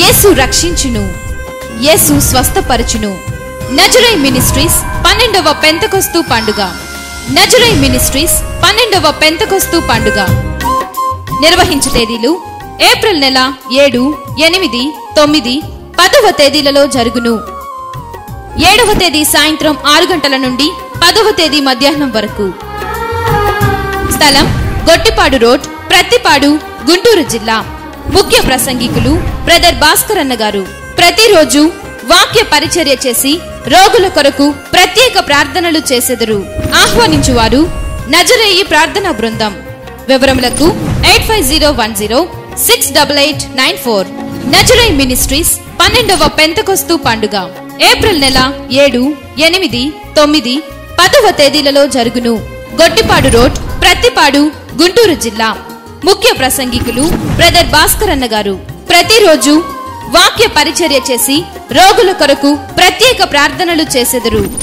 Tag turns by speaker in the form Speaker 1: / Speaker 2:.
Speaker 1: యేసు రక్షించును యేసు స్వస్థపరచును నజరై మినిస్ట్రీస్ పన్నెండవ పెంతకొస్తు పండుగ నజరై మినిస్ట్రీస్ పన్నెండవ పెంతకొస్తు పండుగ నిర్వహించు తేదీలు ఏప్రిల్ నెల ఏడు ఎనిమిది తొమ్మిది పదవ తేదీలలో జరుగును ఏడవ తేదీ సాయంత్రం ఆరు గంటల నుండి పదవ తేదీ మధ్యాహ్నం వరకు స్థలం గొట్టిపాడు రోడ్ ప్రత్తిపాడు గుంటూరు జిల్లా ముఖ్య ప్రసంగికులు బ్రదర్ భాస్కర్ అన్న గారు ప్రతిరోజు వాక్య పరిచర్య చేసి రోగుల కొరకు ప్రత్యేక ప్రార్థనలు చేసెదరు ఆహ్వానించువారు నజరేయి ప్రార్థనా బృందం వివరములకు eight five zero one zero six double eight nine four నజరై మినిస్ట్రీస్ పన్నెండవ పెంతకొస్తు పండుగ ఏప్రిల్ నెల ఏడు ఎనిమిది తొమ్మిది పదవ తేదీలలో జరుగును గొట్టిపాడు రోడ్ ప్రత్తిపాడు గుంటూరు జిల్లా ముఖ్య ప్రసంగికులు బ్రదర్ భాస్కర్ అన్న గారు ప్రతిరోజు వాక్య పరిచర్య చేసి రోగుల కొరకు ప్రత్యేక ప్రార్థనలు చేసెదరు